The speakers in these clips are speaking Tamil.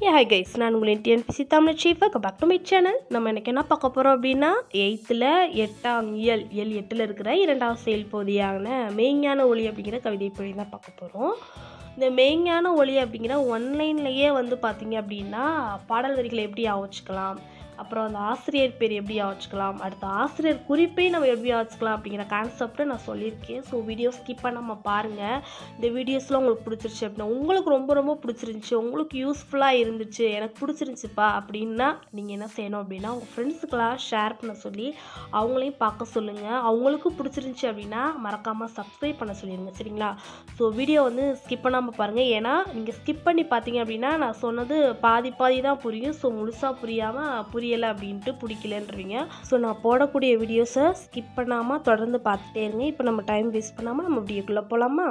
ஏ ஹாய் கைஸ் நான் உங்களின் TNPC Tamil chief welcome back to my channel நம்ம எனக்கு என்ன பார்க்க போகிறோம் அப்படின்னா எயித்தில் எட்டாம் இயல் இயல் எட்டில் இருக்கிற இரண்டாவது செயல் பகுதியான மெய்ஞான ஒளி அப்படிங்கிற கவிதை பகுதி தான் பார்க்க போகிறோம் இந்த மெய்ஞான ஒளி அப்படிங்கிற ஒன்லைன்லேயே வந்து பார்த்தீங்க அப்படின்னா பாடல் வரிகளை எப்படி ஆவச்சுக்கலாம் அப்புறம் அந்த ஆசிரியர் பேர் எப்படி ஆவச்சுக்கலாம் அடுத்த ஆசிரியர் குறிப்பை நம்ம எப்படி ஆவச்சுக்கலாம் அப்படிங்கிற கான்செப்டை நான் சொல்லியிருக்கேன் ஸோ வீடியோ ஸ்கிப் பண்ணாமல் பாருங்கள் இந்த வீடியோஸ்லாம் உங்களுக்கு பிடிச்சிருச்சு அப்படின்னா உங்களுக்கு ரொம்ப ரொம்ப பிடிச்சிருந்துச்சி உங்களுக்கு யூஸ்ஃபுல்லாக இருந்துச்சு எனக்கு பிடிச்சிருந்துச்சிப்பா அப்படின்னா நீங்கள் என்ன செய்யணும் அப்படின்னா உங்கள் ஃப்ரெண்ட்ஸுக்கெல்லாம் ஷேர் பண்ண சொல்லி அவங்களையும் பார்க்க சொல்லுங்கள் அவங்களுக்கும் பிடிச்சிருந்துச்சி அப்படின்னா மறக்காமல் சப்ஸ்கிரைப் பண்ண சொல்லிடுங்க சரிங்களா ஸோ வீடியோ வந்து ஸ்கிப் பண்ணாமல் பாருங்கள் ஏன்னா நீங்கள் ஸ்கிப் பண்ணி பார்த்தீங்க அப்படின்னா நான் சொன்னது பாதி பாதி தான் புரியும் ஸோ முழுசாக புரியாமல் புரியலை அப்படின்ட்டு பிடிக்கலன்றீங்க ஸோ நான் போடக்கூடிய வீடியோஸை ஸ்கிப் பண்ணாமல் தொடர்ந்து பார்த்துட்டே இருங்க இப்போ நம்ம டைம் வேஸ்ட் பண்ணாமல் நம்ம வீடியோக்குள்ளே போகலாமா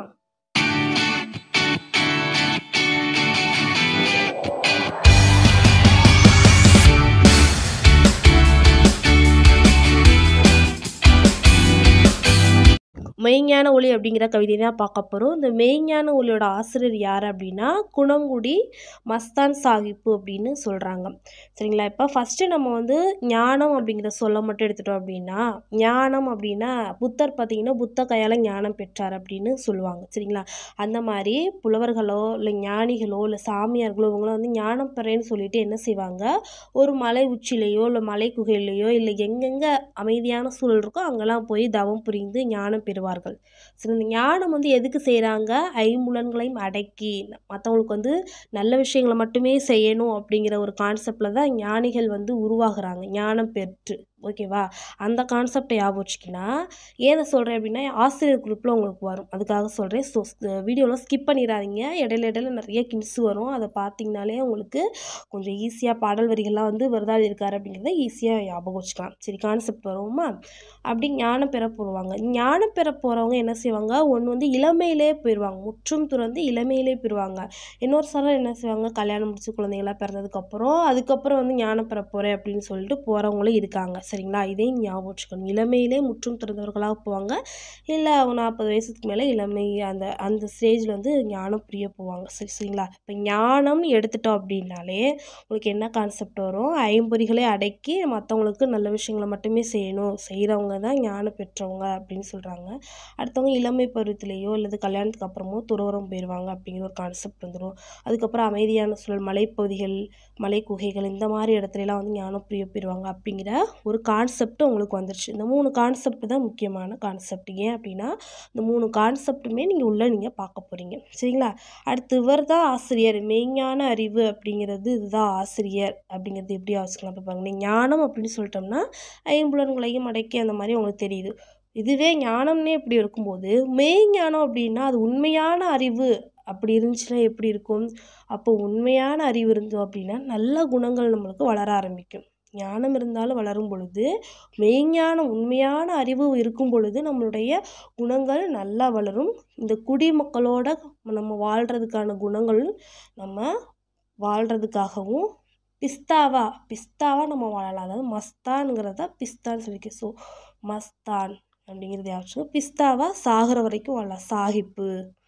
மெய்ஞான ஒளி அப்படிங்கிற கவிதை தான் பார்க்க போகிறோம் இந்த மெய்ஞான ஒளியோட ஆசிரியர் யார் அப்படின்னா குணங்குடி மஸ்தான் சாஹிப்பு அப்படின்னு சொல்கிறாங்க சரிங்களா இப்போ ஃபஸ்ட்டு நம்ம வந்து ஞானம் அப்படிங்கிற சொல்ல மட்டும் எடுத்துட்டோம் அப்படின்னா ஞானம் அப்படின்னா புத்தர் பார்த்திங்கன்னா புத்த கையால் ஞானம் பெற்றார் அப்படின்னு சொல்லுவாங்க சரிங்களா அந்த மாதிரி புலவர்களோ இல்லை ஞானிகளோ இல்லை சாமியார்களோ இவங்களோ வந்து ஞானம் பெறேன்னு சொல்லிட்டு என்ன செய்வாங்க ஒரு மலை உச்சிலேயோ இல்லை மலை குகையிலையோ இல்லை எங்கெங்கே அமைதியான சூழல் இருக்கோ அங்கெல்லாம் போய் தவம் புரிந்து ஞானம் பெறுவார்கள் சரி இந்த ஞானம் வந்து எதுக்கு செய்கிறாங்க ஐம்புலன்களையும் அடக்கி மற்றவங்களுக்கு வந்து நல்ல விஷயங்களை மட்டுமே செய்யணும் அப்படிங்கிற ஒரு கான்செப்டில் தான் ஞானிகள் வந்து உருவாகுறாங்க ஞானம் பெற்று ஓகேவா அந்த கான்செப்டை ஞாபகம் வச்சுக்கினா ஏதை சொல்கிறேன் அப்படின்னா ஆசிரியர் குரூப்பில் உங்களுக்கு வரும் அதுக்காக சொல்கிறேன் ஸோ வீடியோலாம் ஸ்கிப் பண்ணிடாதீங்க இடையில இடையில நிறைய கின்ஸ் வரும் அதை பார்த்தீங்கனாலே உங்களுக்கு கொஞ்சம் ஈஸியாக பாடல் வரிகள்லாம் வந்து விரதாளி இருக்கார் அப்படிங்கிறத ஈஸியாக ஞாபகம் வச்சுக்கலாம் சரி கான்செப்ட் வருவோமா அப்படி ஞானம் பெற போடுவாங்க ஞானம் பெற போகிறவங்க என்ன செய்வாங்க ஒன்று வந்து இளமையிலே போயிடுவாங்க முற்றும் துறந்து இளமையிலே போயிடுவாங்க இன்னொரு சிலர் என்ன செய்வாங்க கல்யாணம் முடிச்சு குழந்தைங்களாம் பிறந்ததுக்கப்புறம் அதுக்கப்புறம் வந்து ஞானம் பெற போகிறேன் அப்படின்னு சொல்லிட்டு போகிறவங்களும் இருக்காங்க சரிங்களா இதையும் ஞாபகம் வச்சுக்கணும் இளமையிலே முற்றும் திறந்தவர்களாக போவாங்க இல்லை அவங்க நாற்பது வயசுக்கு மேலே இளமை அந்த அந்த ஸ்டேஜில் வந்து ஞானம் புரிய போவாங்க சரி சரிங்களா இப்போ ஞானம் எடுத்துட்டோம் அப்படின்னாலே உங்களுக்கு என்ன கான்செப்ட் வரும் ஐம்பொறிகளை அடக்கி மற்றவங்களுக்கு நல்ல விஷயங்களை மட்டுமே செய்யணும் செய்கிறவங்க தான் ஞானம் பெற்றவங்க அப்படின்னு சொல்கிறாங்க அடுத்தவங்க இளமை பருவத்திலேயோ அல்லது கல்யாணத்துக்கு அப்புறமோ துறவரம் போயிடுவாங்க அப்படிங்கிற ஒரு கான்செப்ட் வந்துடும் அதுக்கப்புறம் அமைதியான சூழல் மலைப்பகுதிகள் மலை குகைகள் இந்த மாதிரி இடத்துலலாம் வந்து ஞானம் புரிய போயிடுவாங்க அப்படிங்கிற ஒரு கான்செப்ட் உங்களுக்கு வந்துருச்சு இந்த மூணு கான்செப்ட் தான் முக்கியமான கான்செப்ட் ஏன் அப்படின்னா இந்த மூணு கான்செப்ட்டுமே நீங்கள் உள்ளே நீங்கள் பார்க்க போகிறீங்க சரிங்களா அடுத்து இவர் தான் ஆசிரியர் மெய்ஞான அறிவு அப்படிங்கிறது இதுதான் ஆசிரியர் அப்படிங்கிறது எப்படி வச்சுக்கலாம் இப்போ பாருங்க ஞானம் அப்படின்னு சொல்லிட்டோம்னா ஐம்புலன்களையும் அடக்கி அந்த மாதிரி உங்களுக்கு தெரியுது இதுவே ஞானம்னே இப்படி இருக்கும்போது மெய்ஞானம் அப்படின்னா அது உண்மையான அறிவு அப்படி இருந்துச்சுன்னா எப்படி இருக்கும் அப்போ உண்மையான அறிவு இருந்தோம் அப்படின்னா நல்ல குணங்கள் நம்மளுக்கு வளர ஆரம்பிக்கும் ஞானம் இருந்தாலும் வளரும் பொழுது மெய்ஞானம் உண்மையான அறிவு இருக்கும் பொழுது நம்மளுடைய குணங்கள் நல்லா வளரும் இந்த குடிமக்களோட நம்ம வாழ்கிறதுக்கான குணங்கள் நம்ம வாழ்கிறதுக்காகவும் பிஸ்தாவா பிஸ்தாவா நம்ம வாழலாம் அதாவது மஸ்தான்ங்கிறத பிஸ்தான்னு சொல்லிக்க ஸோ மஸ்தான் அப்படிங்கிறது யாச்சும் பிஸ்தாவா சாகிற வரைக்கும் வாழலாம் சாகிப்பு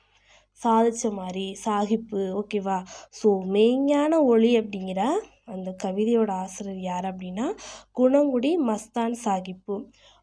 சாதித்த மாதிரி சாகிப்பு ஓகேவா ஸோ மெய்ஞான ஒளி அப்படிங்கிற அந்த கவிதையோட ஆசிரியர் யார் அப்படின்னா குணங்குடி மஸ்தான் சாகிப்பு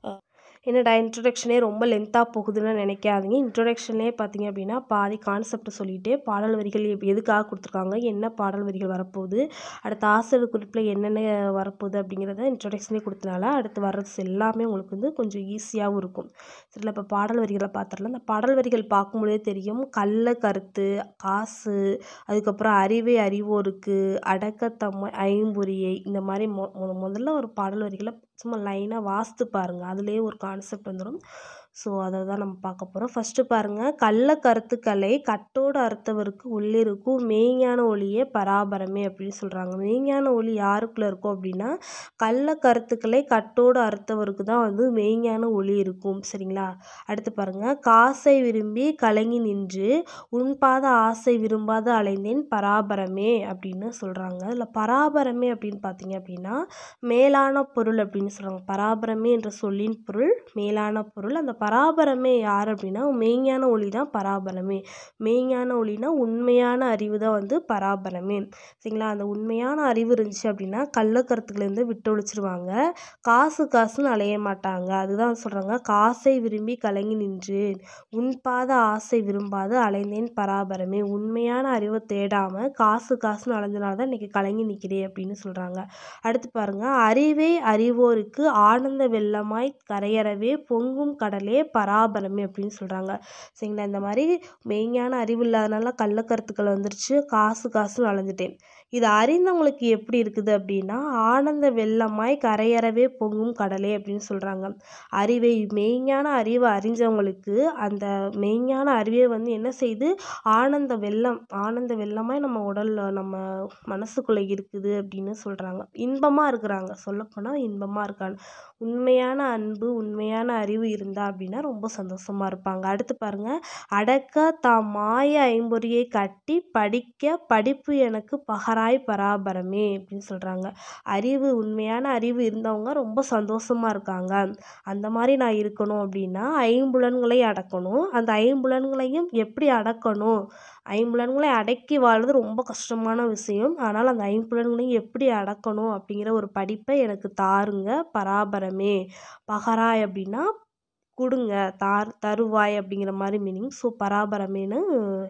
என்னடா இன்ட்ரொடக்ஷனே ரொம்ப லென்த்தாக போகுதுன்னு நினைக்காதீங்க இன்ட்ரொடக்ஷன்லேயே பார்த்தீங்க அப்படின்னா பாதி கான்செப்ட் சொல்லிட்டு பாடல் வரிகள் எதுக்காக கொடுத்துருக்காங்க என்ன பாடல் வரிகள் வரப்போகுது அடுத்த ஆசிரியர் குறிப்பில் என்னென்ன வரப்போகுது அப்படிங்கிறத இன்ட்ரொடக்ஷனே கொடுத்தனால அடுத்து வர்றது எல்லாமே உங்களுக்கு வந்து கொஞ்சம் ஈஸியாகவும் இருக்கும் சரிங்களா இப்போ பாடல் வரிகளை பார்த்துடலாம் இந்த பாடல் வரிகள் பார்க்கும்போதே தெரியும் கள்ள கருத்து காசு அதுக்கப்புறம் அறிவை அறிவோருக்கு அடக்கத்தம்மை ஐம்பொறியை இந்த மாதிரி மொ முதல்ல ஒரு பாடல் வரிகளை சும்மா லைனாக வாஸ்து பாருங்கள் அதுலேயே ஒரு கான்செப்ட் வந்துடும் ஸோ அதை தான் நம்ம பார்க்க போகிறோம் ஃபஸ்ட்டு பாருங்கள் கள்ள கருத்துக்களை கட்டோடு அறுத்தவருக்கு உள்ளிருக்கும் மெய்ஞான ஒளியே பராபரமே அப்படின்னு சொல்கிறாங்க மெய்ஞான ஒளி யாருக்குள்ளே இருக்கும் அப்படின்னா கள்ள கருத்துக்களை கட்டோடு அறுத்தவருக்கு தான் வந்து மெய்ஞான ஒளி இருக்கும் சரிங்களா அடுத்து பாருங்கள் காசை விரும்பி கலங்கி நின்று உன்பாத ஆசை விரும்பாத அலைந்தேன் பராபரமே அப்படின்னு சொல்கிறாங்க இல்லை பராபரமே அப்படின்னு பார்த்தீங்க அப்படின்னா மேலான பொருள் அப்படின்னு சொல்கிறாங்க பராபரமே என்ற சொல்லின் பொருள் மேலான பொருள் அந்த பராபரமே யார் அப்படின்னா மெய்ஞான ஒளி தான் பராபரமே மெய்ஞான ஒளினா உண்மையான அறிவு தான் வந்து பராபரமே சரிங்களா அந்த உண்மையான அறிவு இருந்துச்சு அப்படின்னா கள்ளக்கருத்துக்களை விட்டு ஒழிச்சிருவாங்க காசு காசுன்னு அலைய மாட்டாங்க அதுதான் சொல்கிறாங்க காசை விரும்பி கலங்கி நின்றேன் உன் பாத ஆசை விரும்பாது அலைந்தேன் பராபரமே உண்மையான அறிவை தேடாமல் காசு காசுன்னு அலைஞ்சனால தான் இன்றைக்கி கலங்கி நிற்கிறேன் அப்படின்னு சொல்கிறாங்க அடுத்து பாருங்க அறிவே அறிவோருக்கு ஆனந்த வெள்ளமாய் கரையறவே பொங்கும் கடலே பராபரமே அப்படின்னு சொல்கிறாங்க சரிங்களா இந்த மாதிரி மெய்ஞான அறிவு இல்லாதனால கள்ளக்கருத்துக்கள் வந்துருச்சு காசு காசுன்னு அலைஞ்சிட்டேன் இது அறிந்தவங்களுக்கு எப்படி இருக்குது அப்படின்னா ஆனந்த வெள்ளமாய் கரையறவே பொங்கும் கடலே அப்படின்னு சொல்கிறாங்க அறிவை மெய்ஞான அறிவை அறிஞ்சவங்களுக்கு அந்த மெய்ஞான அறிவே வந்து என்ன செய்யுது ஆனந்த வெள்ளம் ஆனந்த வெள்ளமாய் நம்ம உடலில் நம்ம மனசுக்குள்ளே இருக்குது அப்படின்னு சொல்கிறாங்க இன்பமாக இருக்கிறாங்க சொல்லப்போனால் இன்பமாக இருக்காங்க உண்மையான அன்பு உண்மையான அறிவு இருந்தா அப்படின்னா ரொம்ப சந்தோஷமாக இருப்பாங்க அடுத்து பாருங்க அடக்க தாம் மாய ஐம்பொறியை கட்டி படிக்க படிப்பு எனக்கு பகராய் பராபரமே அப்படின்னு சொல்கிறாங்க அறிவு உண்மையான அறிவு இருந்தவங்க ரொம்ப சந்தோஷமாக இருக்காங்க அந்த மாதிரி நான் இருக்கணும் அப்படின்னா ஐம்புலன்களை அடக்கணும் அந்த ஐம்புலன்களையும் எப்படி அடக்கணும் ஐம்புலன்களை அடக்கி வாழ்றது ரொம்ப கஷ்டமான விஷயம் ஆனால் அந்த ஐம்புலன்களையும் எப்படி அடக்கணும் அப்படிங்கிற ஒரு படிப்பை எனக்கு தாருங்க பராபரமே பகராய் அப்படின்னா கொடுங்க தார் தருவாய் அப்படிங்கிற மாதிரி மீனிங் ஸோ பராபரமேன்னு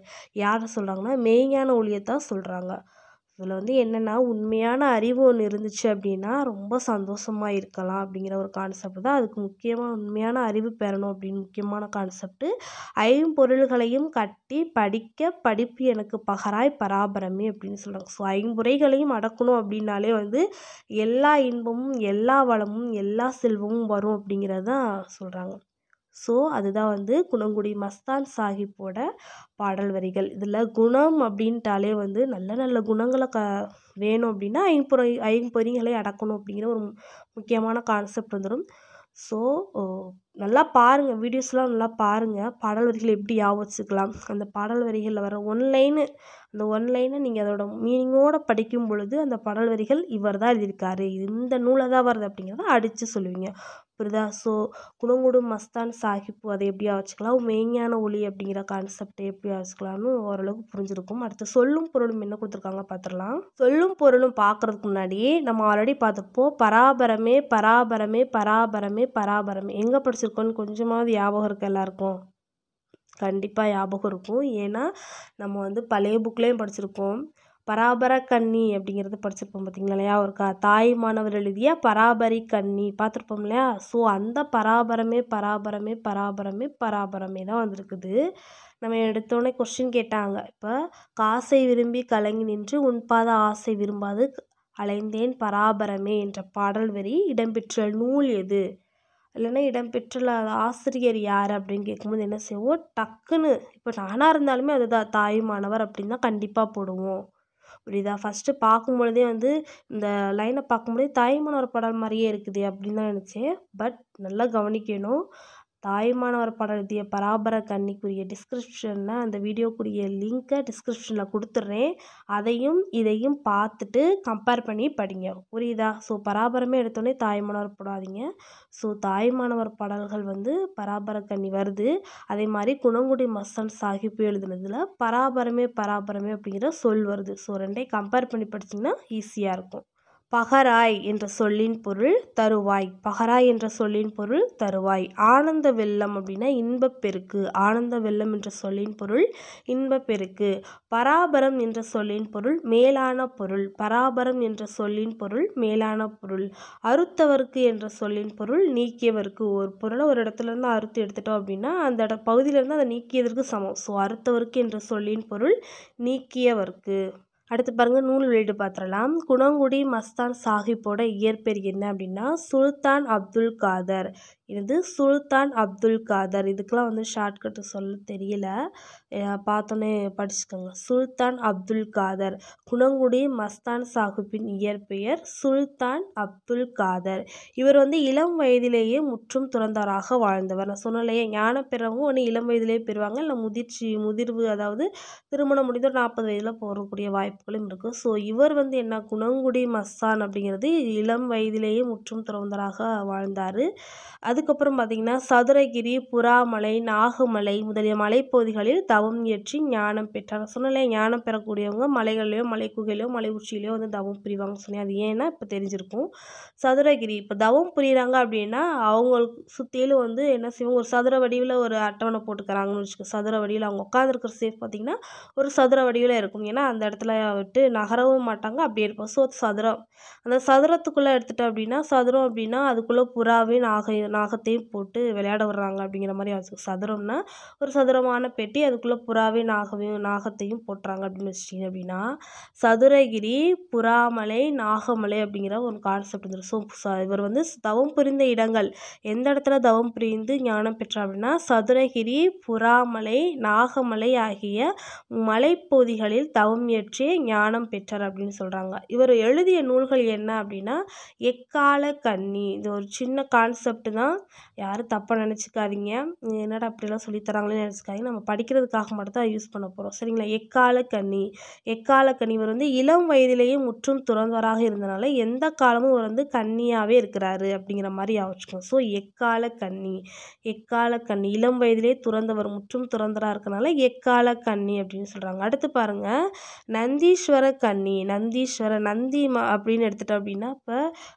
யார் சொல்கிறாங்கன்னா மெய்ஞான ஒளியத்தான் சொல்கிறாங்க இதில் வந்து என்னென்னா உண்மையான அறிவு ஒன்று இருந்துச்சு அப்படின்னா ரொம்ப சந்தோஷமாக இருக்கலாம் அப்படிங்கிற ஒரு கான்செப்ட் தான் அதுக்கு முக்கியமாக உண்மையான அறிவு பெறணும் அப்படின்னு முக்கியமான கான்செப்ட்டு ஐம்பொருள்களையும் கட்டி படிக்க படிப்பு எனக்கு பகராய் பராபரமே அப்படின்னு சொல்கிறாங்க ஸோ ஐம்புரைகளையும் அடக்கணும் அப்படின்னாலே வந்து எல்லா இன்பமும் எல்லா வளமும் எல்லா செல்வமும் வரும் அப்படிங்கிறது தான் சொல்கிறாங்க ஸோ அதுதான் வந்து குணங்குடி மஸ்தான் சாஹிப்போட பாடல் வரிகள் இதில் குணம் அப்படின்ட்டாலே வந்து நல்ல நல்ல குணங்களை க வேணும் அப்படின்னா ஐம்பொறி ஐம்பொறிகளை அடக்கணும் அப்படிங்கிற ஒரு முக்கியமான கான்செப்ட் வந்துடும் ஸோ நல்லா பாருங்கள் வீடியோஸ்லாம் நல்லா பாருங்கள் பாடல் வரிகள் எப்படி ஞாபகம் வச்சுக்கலாம் அந்த பாடல் வரிகளில் வர ஒன் லைனு அந்த ஒன் லைனை நீங்கள் அதோட மீனிங்கோடு படிக்கும் பொழுது அந்த பாடல் வரிகள் இவர் தான் எழுதியிருக்காரு இந்த நூலில் தான் வருது அப்படிங்கிறத அடித்து சொல்லுவீங்க புரியுதா ஸோ குணங்குடு மஸ்தான் சாஹிப் அதை எப்படியா வச்சுக்கலாம் மெய்ஞான ஒளி அப்படிங்கிற கான்செப்டை எப்படியா வச்சுக்கலாம்னு ஓரளவுக்கு புரிஞ்சிருக்கும் அடுத்து சொல்லும் பொருளும் என்ன கொடுத்துருக்காங்க பார்த்துடலாம் சொல்லும் பொருளும் பார்க்குறதுக்கு முன்னாடி நம்ம ஆல்ரெடி பார்த்துருப்போம் பராபரமே பராபரமே பராபரமே பராபரமே எங்கே படிச்சிருக்கோன்னு கொஞ்சமாவது ஞாபகம் இருக்கு எல்லாருக்கும் கண்டிப்பாக ஞாபகம் இருக்கும் ஏன்னா நம்ம வந்து பழைய புக்லேயும் படிச்சிருக்கோம் பராபர கன்னி அப்படிங்கிறது படிச்சிருப்போம் பார்த்தீங்களா இல்லையா ஒருக்கா தாய் மாணவர் எழுதிய பராபரி கன்னி பார்த்துருப்போம் இல்லையா ஸோ அந்த பராபரமே பராபரமே பராபரமே பராபரமே தான் வந்திருக்குது நம்ம எடுத்தோடனே கொஸ்டின் கேட்டாங்க இப்போ காசை விரும்பி கலங்கி நின்று உன் பாத ஆசை விரும்பாது அலைந்தேன் பராபரமே என்ற பாடல் வரி இடம்பெற்ற நூல் எது இல்லைன்னா இடம்பெற்றுள்ள ஆசிரியர் யார் அப்படின்னு கேட்கும்போது என்ன செய்வோம் டக்குன்னு இப்போ நானாக இருந்தாலுமே அதுதான் தாயுமானவர் அப்படின்னு தான் கண்டிப்பாக போடுவோம் புரியுதா ஃபஸ்ட்டு பார்க்கும்பொழுதே வந்து இந்த லைனை பார்க்கும்போதே தாய்மானவர் பாடல் மாதிரியே இருக்குது அப்படின்னு தான் நினச்சேன் பட் நல்லா கவனிக்கணும் தாய்மானவர் பாடல் எழுதிய பராபர கன்னிக்குரிய டிஸ்கிரிப்ஷனில் அந்த வீடியோக்குரிய லிங்க்கை டிஸ்கிரிப்ஷனில் கொடுத்துட்றேன் அதையும் இதையும் பார்த்துட்டு கம்பேர் பண்ணி படிங்க புரியுதா ஸோ பராபரமே எடுத்தோடனே தாய்மானவர் போடாதீங்க ஸோ தாய்மானவர் பாடல்கள் வந்து பராபர கன்னி வருது அதே மாதிரி குணங்குடி மஸ்தான் சாஹிப் எழுதுனதில் பராபரமே பராபரமே அப்படிங்கிற சொல் வருது ஸோ ரெண்டையும் கம்பேர் பண்ணி படிச்சிங்கன்னா ஈஸியாக இருக்கும் பகராய் என்ற சொல்லின் பொருள் தருவாய் பகராய் என்ற சொல்லின் பொருள் தருவாய் ஆனந்த வெள்ளம் அப்படின்னா இன்பப்பெருக்கு ஆனந்த வெள்ளம் என்ற சொல்லின் பொருள் இன்பப்பெருக்கு பராபரம் என்ற சொல்லின் பொருள் மேலான பொருள் பராபரம் என்ற சொல்லின் பொருள் மேலான பொருள் அறுத்தவருக்கு என்ற சொல்லின் பொருள் நீக்கியவருக்கு ஒரு பொருளை ஒரு இடத்துல இருந்து அறுத்து எடுத்துட்டோம் அப்படின்னா அந்த இட பகுதியிலேருந்து அதை நீக்கியதற்கு சமம் ஸோ அறுத்தவருக்கு என்ற சொல்லின் பொருள் நீக்கியவருக்கு அடுத்து பாருங்கள் நூல் வெளியீடு பார்த்துடலாம் குணங்குடி மஸ்தான் சாஹிப்போட இயற்பெயர் என்ன அப்படின்னா சுல்தான் அப்துல் காதர் இது சுல்தான் அப்துல் காதர் இதுக்கெலாம் வந்து ஷார்ட்கட்டு சொல்ல தெரியல பார்த்தோன்னே படிச்சுக்கோங்க சுல்தான் அப்துல் காதர் குணங்குடி மஸ்தான் சாஹிப்பின் இயற்பெயர் சுல்தான் அப்துல் காதர் இவர் வந்து இளம் வயதிலேயே முற்றும் துறந்தவராக வாழ்ந்தவர் நான் சொன்னலையே ஞானம் பெறவங்க ஒன்று இளம் வயதிலேயே பெறுவாங்க இல்லை முதிர்ச்சி முதிர்வு அதாவது திருமணம் முடிந்த நாற்பது வயதில் போகக்கூடிய வாய்ப்புகளும் இருக்குது ஸோ இவர் வந்து என்ன குணங்குடி மஸ்தான் அப்படிங்கிறது இளம் வயதிலேயே முற்றும் துறந்தவராக வாழ்ந்தார் அது அதுக்கப்புறம் பார்த்திங்கன்னா சதுரகிரி புறாமலை நாகமலை முதலிய மலைப்பகுதிகளில் தவம் இயற்றி ஞானம் பெற்றார் சொன்னல ஞானம் பெறக்கூடியவங்க மலைகள்லையோ மலை குகையிலையோ மலை உச்சியிலையோ வந்து தவம் புரிவாங்க சொன்னேன் அது ஏன்னா இப்போ தெரிஞ்சிருக்கும் சதுரகிரி இப்போ தவம் புரியுறாங்க அப்படின்னா அவங்களுக்கு சுற்றிலும் வந்து என்ன செய்வாங்க ஒரு சதுர வடிவில் ஒரு அட்டவணை போட்டுக்கிறாங்கன்னு வச்சுக்கோ சதுர வடிவில் அவங்க உட்காந்துருக்கிற சேஃப் பார்த்திங்கன்னா ஒரு சதுர வடிவில் இருக்கும் ஏன்னா அந்த இடத்துல விட்டு நகரவும் மாட்டாங்க அப்படியே இருக்கும் ஸோ சதுரம் அந்த சதுரத்துக்குள்ளே எடுத்துட்டோம் அப்படின்னா சதுரம் அப்படின்னா அதுக்குள்ளே புறாவையும் நாகை நாகத்தையும் போட்டு விளையாட விடுறாங்க அப்படிங்கிற மாதிரி வச்சுக்கோ சதுரம்னா ஒரு சதுரமான பெட்டி அதுக்குள்ளே புறாவையும் நாகவையும் நாகத்தையும் போட்டுறாங்க அப்படின்னு வச்சிட்டிங்க அப்படின்னா சதுரகிரி புறாமலை நாகமலை அப்படிங்கிற ஒரு கான்செப்ட் வந்துடும் ஸோ இவர் வந்து தவம் புரிந்த இடங்கள் எந்த இடத்துல தவம் புரிந்து ஞானம் பெற்றார் அப்படின்னா சதுரகிரி புறாமலை நாகமலை ஆகிய மலைப்பகுதிகளில் தவம் இயற்றி ஞானம் பெற்றார் அப்படின்னு சொல்கிறாங்க இவர் எழுதிய நூல்கள் என்ன அப்படின்னா எக்கால கன்னி இது ஒரு சின்ன கான்செப்ட் தான் யாரும் தப்பாக நினச்சிக்காதீங்க என்னடா அப்படிலாம் சொல்லித்தராங்களேன்னு நினச்சிக்காதீங்க நம்ம படிக்கிறதுக்காக மட்டும் தான் யூஸ் பண்ண போகிறோம் சரிங்களா எக்கால கன்னி எக்கால கன்னி இவர் வந்து இளம் வயதிலேயே முற்றும் துறந்தவராக இருந்தனால எந்த காலமும் இவர் வந்து கன்னியாகவே இருக்கிறாரு அப்படிங்கிற மாதிரி யோசிச்சுக்கோங்க ஸோ எக்கால கன்னி எக்கால கன்னி இளம் வயதிலே துறந்தவர் முற்றும் துறந்தராக இருக்கனால எக்கால கன்னி அப்படின்னு சொல்கிறாங்க அடுத்து பாருங்க நந்தீஸ்வர கன்னி நந்தீஸ்வர நந்தி ம அப்படின்னு எடுத்துட்டோம் அப்படின்னா இப்போ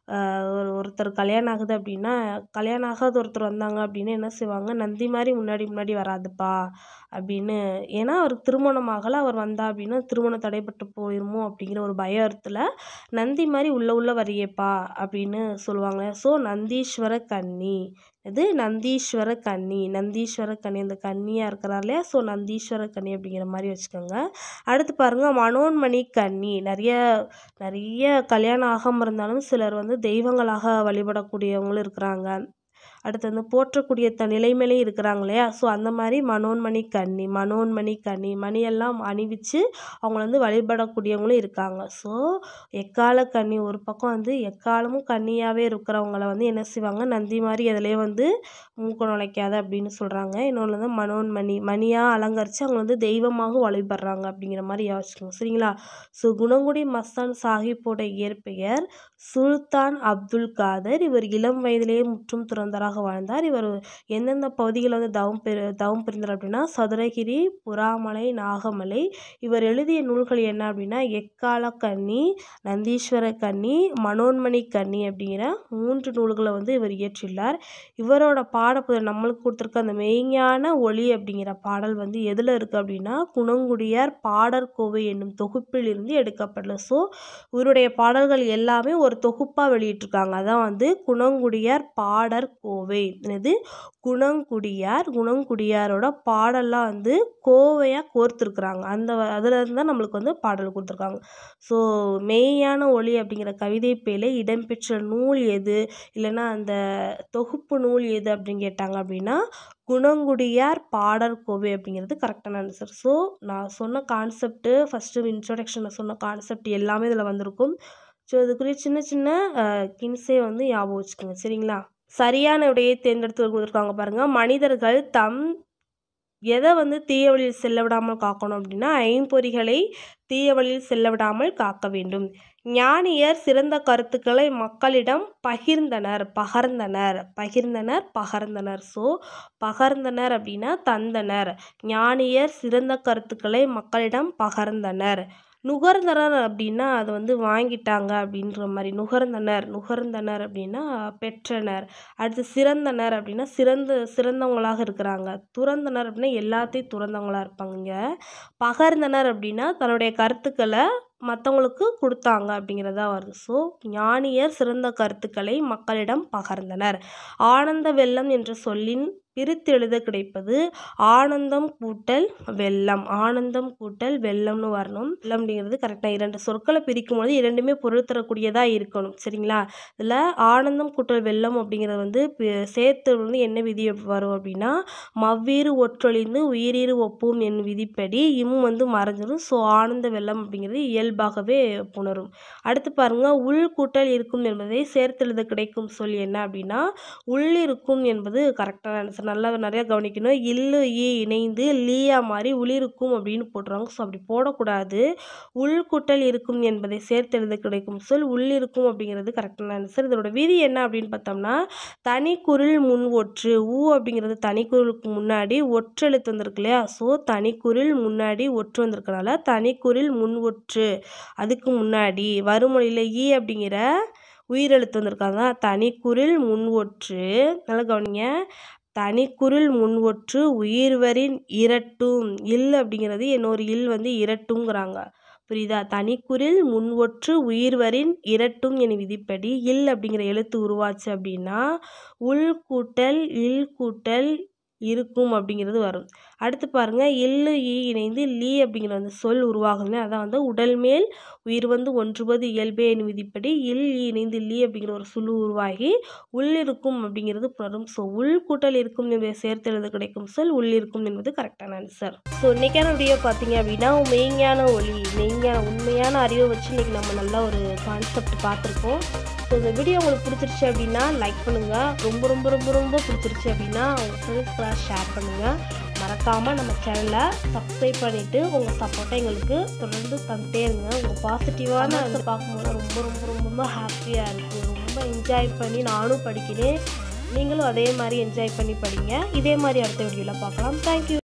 ஒரு ஒருத்தர் கல்யாணம் ஆகுது அப்படின்னா கல்யாணம் ஆகாத ஒருத்தர் வந்தாங்க அப்படின்னா என்ன செய்வாங்க நந்தி மாதிரி முன்னாடி முன்னாடி வராதுப்பா அப்படின்னு ஏன்னா அவருக்கு திருமணம் ஆகலை அவர் வந்தா அப்படின்னா திருமணம் தடைப்பட்டு போயிருமோ அப்படிங்கிற ஒரு பயத்தில் நந்தி மாதிரி உள்ள உள்ள வரியேப்பா அப்படின்னு சொல்லுவாங்க ஸோ நந்தீஸ்வர கன்னி இது நந்தீஸ்வர கன்னி நந்தீஸ்வர கன்னி அந்த கன்னியாக இருக்கிறார் இல்லையா ஸோ நந்தீஸ்வர கன்னி அப்படிங்கிற மாதிரி வச்சுக்கோங்க அடுத்து பாருங்கள் மனோன்மணி கன்னி நிறைய நிறைய கல்யாணம் ஆகாமல் இருந்தாலும் சிலர் வந்து தெய்வங்களாக வழிபடக்கூடியவங்களும் இருக்கிறாங்க அடுத்து வந்து போற்றக்கூடிய த நிலைமையிலே இருக்கிறாங்க இல்லையா ஸோ அந்த மாதிரி மனோன்மணி கன்னி மனோன்மணி கன்னி மணியெல்லாம் அணிவித்து அவங்கள வந்து வழிபடக்கூடியவங்களும் இருக்காங்க ஸோ எக்கால கன்னி ஒரு பக்கம் வந்து எக்காலமும் கன்னியாகவே இருக்கிறவங்கள வந்து என்ன செய்வாங்க நந்தி மாதிரி அதிலே வந்து மூக்க நுழைக்காத அப்படின்னு சொல்கிறாங்க இன்னொன்று வந்து மனோன்மணி மணியாக அலங்கரித்து அவங்க வந்து தெய்வமாக வழிபடுறாங்க அப்படிங்கிற மாதிரி யோசிச்சுக்கோங்க சரிங்களா ஸோ குணங்குடி மஸ்தான் சாஹிப்போட இயற்பெயர் சுல்தான் அப்துல் காதர் இவர் இளம் வயதிலேயே முற்றும் துறந்தராக வாழ்ந்தார் இவர் எந்தெந்த பகுதிகளில் வந்து தவம் பெரு தவம் புரிந்தார் அப்படின்னா சதுரகிரி புறாமலை நாகமலை இவர் எழுதிய நூல்கள் என்ன அப்படின்னா எக்கால கன்னி நந்தீஸ்வர கன்னி மனோன்மணி கன்னி அப்படிங்கிற மூன்று நூல்களை வந்து இவர் இயற்றியுள்ளார் இவரோட பாடப்புத நம்மளுக்கு கொடுத்துருக்க அந்த மெய்ஞான ஒளி அப்படிங்கிற பாடல் வந்து எதில் இருக்குது அப்படின்னா குணங்குடியார் பாடற்கோவை என்னும் தொகுப்பில் இருந்து எடுக்கப்படல ஸோ இவருடைய பாடல்கள் எல்லாமே ஒரு தொகுப்பாக வெளியிட்டிருக்காங்க அதான் வந்து குணங்குடியார் பாடற் கோவை இது குணங்குடியார் குணங்குடியாரோட பாடல்லாம் வந்து கோவையாக கோர்த்துருக்குறாங்க அந்த அதில் இருந்து தான் நம்மளுக்கு வந்து பாடல் கொடுத்துருக்காங்க ஸோ மெய்யான ஒளி அப்படிங்கிற கவிதை பேழை இடம்பெற்ற நூல் எது இல்லைன்னா அந்த தொகுப்பு நூல் எது அப்படின்னு கேட்டாங்க அப்படின்னா குணங்குடியார் பாடற் கோவை அப்படிங்கிறது கரெக்டான ஆன்சர் ஸோ நான் சொன்ன கான்செப்ட்டு ஃபஸ்ட்டு இன்ட்ரொடக்ஷனில் சொன்ன கான்செப்ட் எல்லாமே இதில் வந்திருக்கும் ஸோ இதுக்குரிய சின்ன சின்ன கின்ஸே வந்து ஞாபகம் வச்சுக்கோங்க சரிங்களா சரியான விடையை தேர்ந்தெடுத்து கொடுத்துருக்காங்க பாருங்கள் மனிதர்கள் தம் எதை வந்து தீய வழியில் செல்ல விடாமல் காக்கணும் அப்படின்னா ஐம்பொறிகளை தீய வழியில் செல்ல விடாமல் காக்க வேண்டும் ஞானியர் சிறந்த கருத்துக்களை மக்களிடம் பகிர்ந்தனர் பகர்ந்தனர் பகிர்ந்தனர் பகர்ந்தனர் ஸோ பகர்ந்தனர் அப்படின்னா தந்தனர் ஞானியர் சிறந்த கருத்துக்களை மக்களிடம் பகர்ந்தனர் நுகர்ந்தனர் அப்படின்னா அது வந்து வாங்கிட்டாங்க அப்படின்ற மாதிரி நுகர்ந்தனர் நுகர்ந்தனர் அப்படின்னா பெற்றனர் அடுத்து சிறந்தனர் அப்படின்னா சிறந்த சிறந்தவங்களாக இருக்கிறாங்க துறந்தனர் அப்படின்னா எல்லாத்தையும் துறந்தவங்களாக இருப்பாங்க பகர்ந்தனர் அப்படின்னா தன்னுடைய கருத்துக்களை மற்றவங்களுக்கு கொடுத்தாங்க அப்படிங்கிறதா வருது ஸோ ஞானியர் சிறந்த கருத்துக்களை மக்களிடம் பகர்ந்தனர் ஆனந்த வெள்ளம் என்ற சொல்லின் பிரித்து எழுத கிடைப்பது ஆனந்தம் கூட்டல் வெள்ளம் ஆனந்தம் கூட்டல் வெள்ளம்னு வரணும் வெள்ளம் அப்படிங்கிறது கரெக்டாக இரண்டு சொற்களை பிரிக்கும் பொழுது இரண்டுமே பொருள் தரக்கூடியதாக இருக்கணும் சரிங்களா இதில் ஆனந்தம் கூட்டல் வெள்ளம் அப்படிங்கிறது வந்து சேர்த்து வந்து என்ன விதி வரும் அப்படின்னா மவ்வீறு ஒற்றொழிந்து உயிரீறு ஒப்பும் என் விதிப்படி இம் வந்து மறைஞ்சிடும் ஸோ ஆனந்த வெள்ளம் அப்படிங்கிறது இயல்பாகவே புணரும் அடுத்து பாருங்க உள் கூட்டல் இருக்கும் என்பதை சேர்த்தெழுத கிடைக்கும் சொல் என்ன அப்படின்னா உள்ளிருக்கும் என்பது கரெக்டான ஆன்சர் நல்லா நிறையா கவனிக்கணும் இல்லு ஈ இணைந்து லீயா மாதிரி உளிருக்கும் அப்படின்னு போட்டுருவாங்க ஸோ அப்படி போடக்கூடாது உள் கூட்டல் இருக்கும் என்பதை சேர்த்து எழுத கிடைக்கும் சொல் உள்ளிருக்கும் அப்படிங்கிறது கரெக்டான ஆன்சர் இதோட விதி என்ன அப்படின்னு பார்த்தோம்னா தனிக்குறில் முன் ஒற்று ஊ அப்படிங்கிறது தனிக்குறிலுக்கு முன்னாடி ஒற்றெழுத்து வந்திருக்கு இல்லையா ஸோ தனிக்குறில் முன்னாடி ஒற்று வந்திருக்கனால தனிக்குறில் முன் ஒற்று அதுக்கு முன்னாடி வறுமொழியில் ஈ அப்படிங்கிற உயிரெழுத்து வந்திருக்காங்க தனிக்குறில் முன் ஒற்று நல்லா கவனிங்க தனிக்குறில் முன் ஒற்று உயிர்வரின் இரட்டும் இல் அப்படிங்கிறது இன்னொரு இல் வந்து இரட்டுங்கிறாங்க புரியுதா தனிக்குறில் முன் ஒற்று உயிர்வரின் இரட்டும் என விதிப்படி இல் அப்படிங்கிற எழுத்து உருவாச்சு அப்படின்னா உள் கூட்டல் இல் கூட்டல் இருக்கும் அப்படிங்கிறது வரும் அடுத்து பாருங்க இல்லு ஈ இணைந்து லீ அப்படிங்கிற வந்து சொல் உருவாகுங்க அதான் வந்து உடல் மேல் உயிர் வந்து ஒன்றுவது இயல்பே என் விதிப்படி இல் ஈ இணைந்து லீ அப்படிங்கிற ஒரு சுழு உருவாகி உள்ளிருக்கும் அப்படிங்கிறது வரும் ஸோ உள் கூட்டல் இருக்கும் என்பதை சேர்த்து எழுத கிடைக்கும் சொல் உள்ளிருக்கும் என்பது கரெக்டான ஆன்சர் ஸோ இன்னைக்கான வீடியோ பார்த்தீங்க அப்படின்னா மெய்ஞான ஒளி மெய்ஞான உண்மையான அறிவை வச்சு இன்னைக்கு நம்ம நல்லா ஒரு கான்செப்ட் பார்த்துருக்கோம் ஸோ இந்த வீடியோ உங்களுக்கு பிடிச்சிருச்சு அப்படின்னா லைக் பண்ணுங்கள் ரொம்ப ரொம்ப ரொம்ப ரொம்ப பிடிச்சிருச்சு அப்படின்னா உங்கள் ஃப்ரெண்ட்ஸ்க்கெலாம் ஷேர் பண்ணுங்கள் மறக்காமல் நம்ம சேனலை சப்ஸ்கிரைப் பண்ணிவிட்டு உங்கள் சப்போர்ட்டை எங்களுக்கு தொடர்ந்து தந்துட்டே இருங்க உங்கள் பாசிட்டிவான அதை பார்க்கும்போது ரொம்ப ரொம்ப ரொம்ப ரொம்ப ஹாப்பியாக இருக்குது ரொம்ப என்ஜாய் பண்ணி நானும் படிக்கிறேன் நீங்களும் அதே மாதிரி என்ஜாய் பண்ணி படிங்க இதே மாதிரி அடுத்த வீடியோவில் பார்க்கலாம் தேங்க்யூ